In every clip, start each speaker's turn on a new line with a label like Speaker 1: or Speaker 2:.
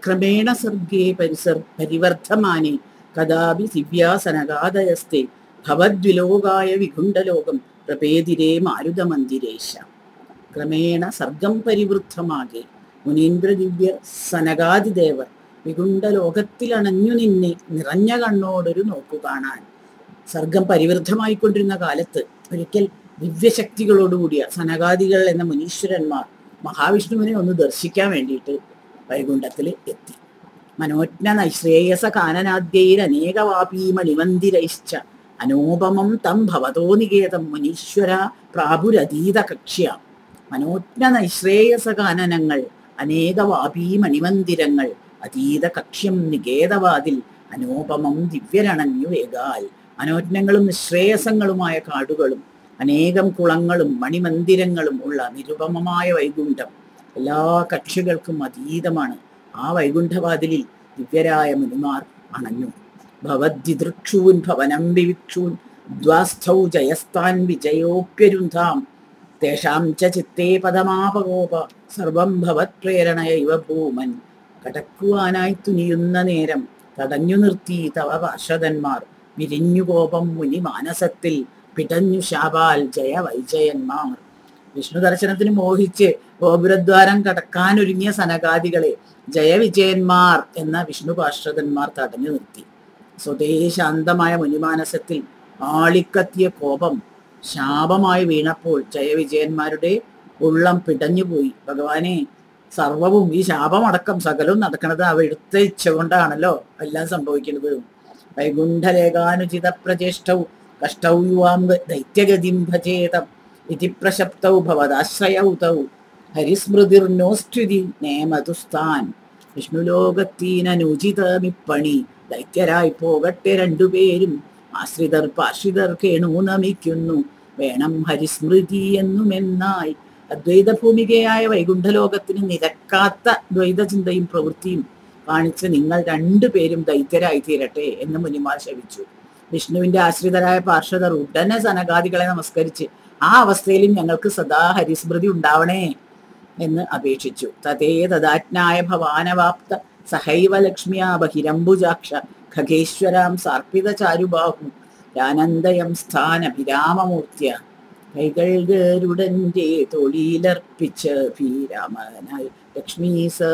Speaker 1: ക്രമേണ സർഗേ പരിസർ പരിവർദ്ധമാനെ കഥാപി ദിവ്യാസനഗാതയസ്തെ ഭവദ്വിലോകായ വികുണ്ഠലോകം പ്രപേതിരേ മാരുതമന്ദിരേശ ക്രമേണ സർഗം പരിവൃദ്ധമാകെ മുനീന്ദ്രദിവ്യ സനകാദിദേവർ വികുണ്ഠലോകത്തിലണഞ്ഞു നിന്നെ നിറഞ്ഞ കണ്ണോടൊരു നോക്കു കാണാൻ സർഗം പരിവൃദ്ധമായിക്കൊണ്ടിരുന്ന കാലത്ത് ഒരിക്കൽ ദിവ്യശക്തികളോടുകൂടിയ സനകാദികൾ എന്ന മുനീശ്വരന്മാർ മഹാവിഷ്ണുവിനെ ഒന്ന് ദർശിക്കാൻ വേണ്ടിയിട്ട് വൈകുണ്ഠത്തിൽ എത്തി മനോജ്ഞ നൈശ്രേയസ കാനനാദ്യൈർ അനേകവാപീ മണിമന്ദിരൈശ്ച അനോപമം തം ഭവതോ നികേതം മുനീശ്വര പ്രാപുരതീത കക്ഷ്യ മനോജ്ഞ നൈശ്രേയസ കാനനങ്ങൾ അനേകവാപീ മണിമന്ദിരങ്ങൾ അതീത കക്ഷ്യം നികേതവാതിൽ അനോപമം ദിവ്യരണഞ്ഞു വേഗാൽ മനോജ്ഞങ്ങളും നിശ്രേയസങ്ങളുമായ കാടുകളും അനേകം കുളങ്ങളും മണിമന്ദിരങ്ങളും ഉള്ള നിരുപമമായ വൈകുണ്ഠം എല്ലാ കക്ഷികൾക്കും അതീതമാണ് ആ വൈകുണ്ഠവാതിലിൽ ദിവ്യരായ മുനിമാർ അണഞ്ഞു ഭവദ്ദിദൃക്ഷൂൻ ഭവനം വിവിക്ഷൂൻ ദ്വാസ്ഥൗ ജയസ്ഥാൻ വിജയോപ്യരുന്ധാം തേഷാം ച ചിത്തേ പദമാപകോപ സർവം ഭവത് പ്രേരണയൈവ ഭൂമൻ കടക്കുവാനായി തുനിയുന്ന നേരം തടഞ്ഞു നിർത്തി തവ പാർഷദന്മാർ വിരിഞ്ഞു കോപം മുനി മാനസത്തിൽ പിടഞ്ഞു ശാപാൽ ജയ വൈജയന്മാർ വിഷ്ണു ദർശനത്തിന് മോഹിച്ച് ഗോപുരദ്വാരം കടക്കാനൊരുങ്ങിയ സനകാദികളെ ജയവിജയന്മാർ എന്ന വിഷ്ണു പാർഷദന്മാർ തടഞ്ഞു നിർത്തി സ്വതേ ശാന്തമായ മുനിമാനസത്തിൽ ആളിക്കത്തിയ കോപം ശാപമായി വീണപ്പോൾ ജയവിജയന്മാരുടെ ഉള്ളം പിടഞ്ഞുപോയി ഭഗവാനെ സർവവും ഈ ശാപമടക്കം സകലവും നടക്കുന്നത് അവ എടുത്ത ഇച്ഛ കൊണ്ടാണല്ലോ എല്ലാം സംഭവിക്കുന്നത് വൈകുണ്ഠലേഖാനുചിത പ്രചേഷ്ടൗ കഷ്ടൗ യുവാം ദൈത്യഗതിം ഭജേതം ഇതി പ്രശപ്തൗ ഭവദാശ്രയൗ തൗ ഹരിസ്മൃതിർനോസ്റ്റുതി നേമതുസ്ഥാൻ വിഷ്ണുലോകത്തീനനുചിതമിപ്പണി ദൈത്യരായി പോകട്ടെ രണ്ടുപേരും ആശ്രിതർ പാർഷിതർ കേണു നമിക്കുന്നു വേണം ഹരിസ്മൃതി എന്നുമെന്നായി അദ്വൈത ഭൂമികയായ വൈകുണ്ഠലോകത്തിന് നിരക്കാത്ത ദ്വൈത ചിന്തയും പ്രവൃത്തിയും കാണിച്ച് നിങ്ങൾ രണ്ടുപേരും ദൈത്യരായി തീരട്ടെ എന്ന് മുനിമാർ ശവിച്ചു വിഷ്ണുവിന്റെ ആശ്രിതരായ പാർഷദർ ഉടനെ സനകാദികളെ നമസ്കരിച്ച് ആ അവസ്ഥയിലും ഞങ്ങൾക്ക് സദാ ഹരിസ്മൃതി ഉണ്ടാവണേ എന്ന് അപേക്ഷിച്ചു തതേ തദാജ്ഞായ ഭവാനവാപ്ത സഹൈവ ലക്ഷ്മിയാ ബഹിരംബുജാക്ഷ ഖഗേശ്വരാം സാർപ്പിത ചാരുബാഹു ആനന്ദയം സ്ഥാനഭിരാമമൂർത്തിയ കൈകൾ ഗരുഡന്റെ തൊഴിലർപ്പിച്ച ഭീരാമനായി ലക്ഷ്മി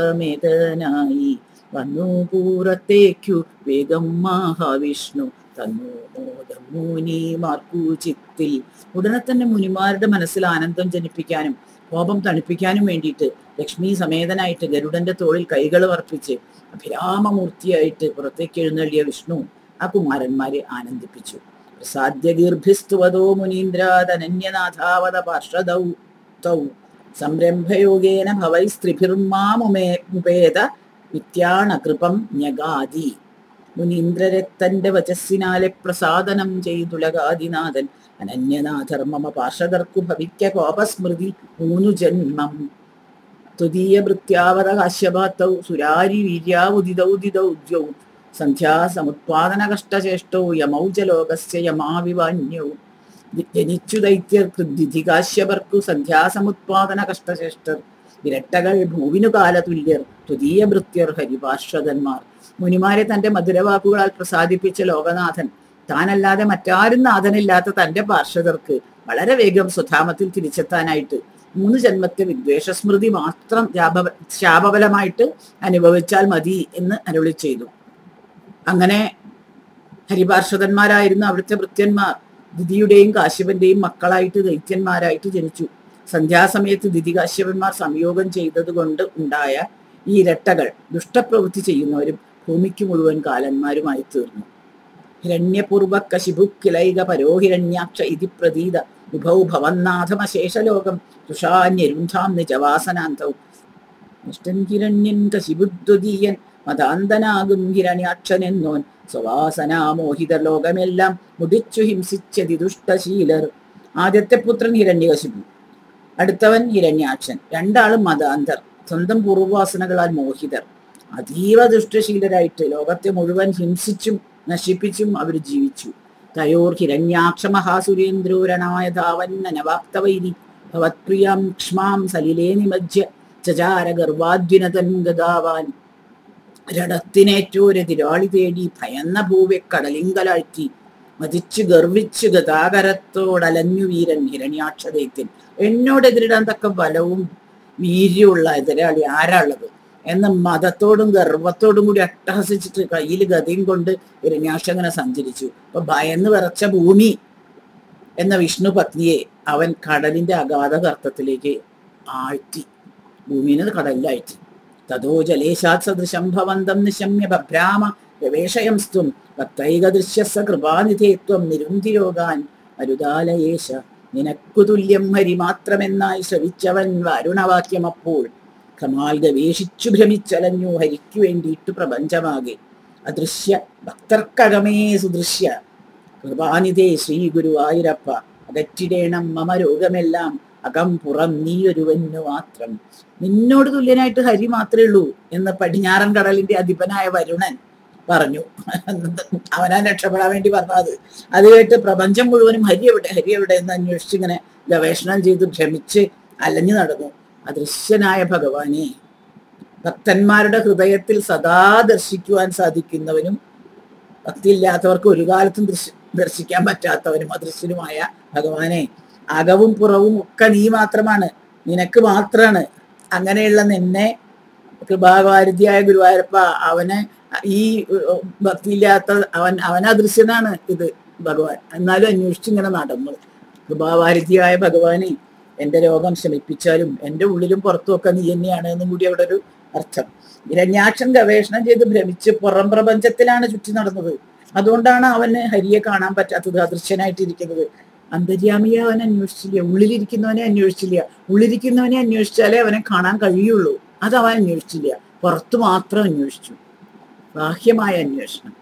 Speaker 1: സമേതനായി വന്നു പൂറത്തേക്കു വേഗം മഹാവിഷ്ണു തന്നു മോദം മുനിമാർക്കു ചിത്തിൽ ഉടനെ തന്നെ മുനിമാരുടെ മനസ്സിൽ ആനന്ദം ജനിപ്പിക്കാനും കോപം തണുപ്പിക്കാനും വേണ്ടിയിട്ട് ലക്ഷ്മി സമേതനായിട്ട് ഗരുഡന്റെ തോളിൽ കൈകൾ വർപ്പിച്ച് അഭിരാമമൂർത്തിയായിട്ട് പുറത്തേക്ക് എഴുന്നള്ളിയ വിഷ്ണു ആ കുമാരന്മാരെ ആനന്ദിപ്പിച്ചു പ്രസാദ്യഗീർഭിസ്തുവതോ മുനീന്ദ്രാതനന്യനാഥാവത പാർഷദൗ തൗ സംരംഭയോഗേന ഭവൈ സ്ത്രീഭിർമാമുമേ മുപേത വിത്യാണകൃപം ന്യഗാതി മുനീന്ദ്രരത്തന്റെ വചസ്സിനാലെ പ്രസാദനം ചെയ്തുലകാദിനാഥൻ അനന്യനാഥർ മമ പാർഷദർക്കു ഭവിക്ക കോപസ്മൃതി മൂന്നു ജന്മം തുതീയ വൃത്യാവത കാശ്യപാത്തൗ സുരാരി വീര്യാവുദിതൗദിതൗ ദ്യൗ സന്ധ്യാസമുത്പാദന കഷ്ടചേഷ്ടൗ യമൗജലോകസ്യ യമാവിവാന്യൗ ജനിച്ചു ദൈത്യർക്ക് ദിധികാശ്യപർക്കു സന്ധ്യാസമുത്പാദന കഷ്ടചേഷ്ടർ വിരട്ടകൾ ഭൂവിനു കാലതുല്യർ തുതീയ ഭൃത്യർ ഹരിപാർഷദന്മാർ മുനിമാരെ തന്റെ മധുരവാക്കുകളാൽ പ്രസാദിപ്പിച്ച ലോകനാഥൻ താനല്ലാതെ മറ്റാരും നാഥനില്ലാത്ത തന്റെ പാർഷദർക്ക് വളരെ വേഗം സ്വധാമത്തിൽ തിരിച്ചെത്താനായിട്ട് മൂന്ന് ജന്മത്തെ വിദ്വേഷസ്മൃതി മാത്രം ജാപ ശാപബലമായിട്ട് അനുഭവിച്ചാൽ മതി എന്ന് അരുളി ചെയ്തു അങ്ങനെ ഹരിപാർഷദന്മാരായിരുന്ന അവിടുത്തെ ഭൃത്യന്മാർ ദിതിയുടെയും കാശ്യപന്റെയും മക്കളായിട്ട് ദൈത്യന്മാരായിട്ട് ജനിച്ചു സന്ധ്യാസമയത്ത് ദിതി കാശ്യപന്മാർ സംയോഗം ചെയ്തത് കൊണ്ട് ഉണ്ടായ ഈ ഇരട്ടകൾ ദുഷ്ടപ്രവൃത്തി ചെയ്യുന്നവരും ഭൂമിക്ക് മുഴുവൻ കാലന്മാരുമായി തീർന്നു ഹിരണ്യപൂർവ കശിഭുക്കിലൈക പരോഹിരണ്യാക്ഷ ഇതി പ്രതീത വിഭൗ ഭവന്നാഥമശേഷലോകം തുഷാന്യരുന്ധാം നിജവാസനാന്തൗ നിഷ്ടൻ ഹിരണ്യൻ കശിബുദ്വതീയൻ മതാന്തനാകും ഹിരണ്യാക്ഷനെന്നോൻ സ്വവാസനാമോഹിത ലോകമെല്ലാം മുടിച്ചു ഹിംസിച്ചതി ദുഷ്ടശീലർ ആദ്യത്തെ പുത്രൻ ഹിരണ്യകശിപു അടുത്തവൻ ഹിരണ്യാക്ഷൻ രണ്ടാളും മതാന്തർ സ്വന്തം പൂർവ്വവാസനകളാൽ മോഹിതർ അതീവ ദുഷ്ടശീലരായിട്ട് ലോകത്തെ മുഴുവൻ ഹിംസിച്ചും നശിപ്പിച്ചും അവർ ജീവിച്ചു തയോർ ഹിരണ്യാക്ഷ മഹാസുരേന്ദ്രോരണായ ധാവന്നനവാപ്തവൈരി ഭവത്പ്രിയാം ക്ഷ്മാം സലിലേ നിമജ്യ ചചാര ഗർവാദ്വിനതൻ ഗതാവാൻ ഒരിടത്തിനേറ്റവും ഒരു തിരാളി തേടി ഭയന്ന ഭൂവെ കടലിങ്കലാഴ്ത്തി മതിച്ചു ഗർവിച്ചു ഗതാഗരത്തോടലഞ്ഞു വീരൻ ഹിരണ്യാക്ഷദൈത്യൻ എന്നോടെതിരിടാൻ തക്ക ബലവും വീര്യമുള്ള എതിരാളി ആരാളുള്ളത് എന്ന് മതത്തോടും ഗർവത്തോടും കൂടി അട്ടഹസിച്ചിട്ട് കയ്യിൽ ഗതയും കൊണ്ട് ഹിരണ്യാക്ഷങ്ങനെ സഞ്ചരിച്ചു അപ്പൊ ഭയന്ന് വിറച്ച ഭൂമി എന്ന വിഷ്ണു പത്നിയെ അവൻ കടലിന്റെ അഗാധ ഗർത്തത്തിലേക്ക് ആഴ്ത്തി ഭൂമിനെ കടലിലാഴ്ത്തി തതോ ജലേശാത് സദൃശം ഭവന്തം നിശമ്യ ബഭ്രാമ ഗവേഷയംസ്തും തത്തൈകദൃശ്യസ കൃപാനിധേത്വം നിരുന്തിരോഗാൻ അരുതാലയേശ നിനക്കു തുല്യം ഹരി മാത്രമെന്നായി ശ്രവിച്ചവൻ വരുണവാക്യം അപ്പോൾ കമാൽ ഗവേഷിച്ചു ഭ്രമിച്ചലഞ്ഞു ഹരിക്കു വേണ്ടിയിട്ട് പ്രപഞ്ചമാകെ അദൃശ്യ ഭക്തർക്കകമേ സുദൃശ്യ കൃപാനിധേ ശ്രീ ഗുരുവായൂരപ്പ അകറ്റിടേണം മമ രോഗമെല്ലാം അകം പുറം നീ ഒരുവനു മാത്രം നിന്നോട് തുല്യനായിട്ട് ഹരി മാത്രമേ ഉള്ളൂ എന്ന് പടിഞ്ഞാറൻ കടലിന്റെ അധിപനായ വരുണൻ പറഞ്ഞു അവനാ രക്ഷപ്പെടാൻ വേണ്ടി പറഞ്ഞത് അത് കേട്ട് പ്രപഞ്ചം മുഴുവനും ഹരി എവിടെ ഹരി എവിടെ എന്ന് അന്വേഷിച്ച് ഇങ്ങനെ ഗവേഷണം ചെയ്ത് ഭ്രമിച്ച് അലഞ്ഞു നടന്നു അദൃശ്യനായ ഭഗവാനെ ഭക്തന്മാരുടെ ഹൃദയത്തിൽ സദാ ദർശിക്കുവാൻ സാധിക്കുന്നവനും ഭക്തിയില്ലാത്തവർക്ക് ഒരു കാലത്തും ദൃശ് ദർശിക്കാൻ പറ്റാത്തവനും അദൃശ്യനുമായ ഭഗവാനെ അകവും പുറവും ഒക്കെ നീ മാത്രമാണ് നിനക്ക് മാത്രമാണ് അങ്ങനെയുള്ള നിന്നെ കൃപാകാരിതിയായ ഗുരുവായൂരപ്പ അവനെ ഈ ഏർ, ഭക്തിയില്ലാത്ത അവൻ അവൻ അദൃശ്യനാണ് ഇത് ഭഗവാൻ എന്നാലും അന്വേഷിച്ച് ഇങ്ങനെ നടന്നു കൃപാവാരിധിയായ ഭഗവാനെ എന്റെ രോഗം ശമിപ്പിച്ചാലും എന്റെ ഉള്ളിലും പുറത്തും ഒക്കെ നീ തന്നെയാണ് എന്നും കൂടി അവിടെ ഒരു അർത്ഥം ഹിരണ്യാക്ഷൻ ഗവേഷണം ചെയ്ത് ഭ്രമിച്ച് പുറം പ്രപഞ്ചത്തിലാണ് ചുറ്റി നടന്നത് അതുകൊണ്ടാണ് അവന് ഹരിയെ കാണാൻ പറ്റാത്തത് അദൃശ്യനായിട്ടിരിക്കുന്നത് അന്തര്യാമിയെ അവൻ അന്വേഷിച്ചില്ല ഉള്ളിലിരിക്കുന്നവനെ അന്വേഷിച്ചില്ല ഉള്ളിലിരിക്കുന്നവനെ അന്വേഷിച്ചാലേ അവനെ കാണാൻ കഴിയുള്ളൂ അത് അവൻ അന്വേഷിച്ചില്ല പുറത്തു മാത്രം അന്വേഷിച്ചു ബാഹ്യമായ അന്വേഷണം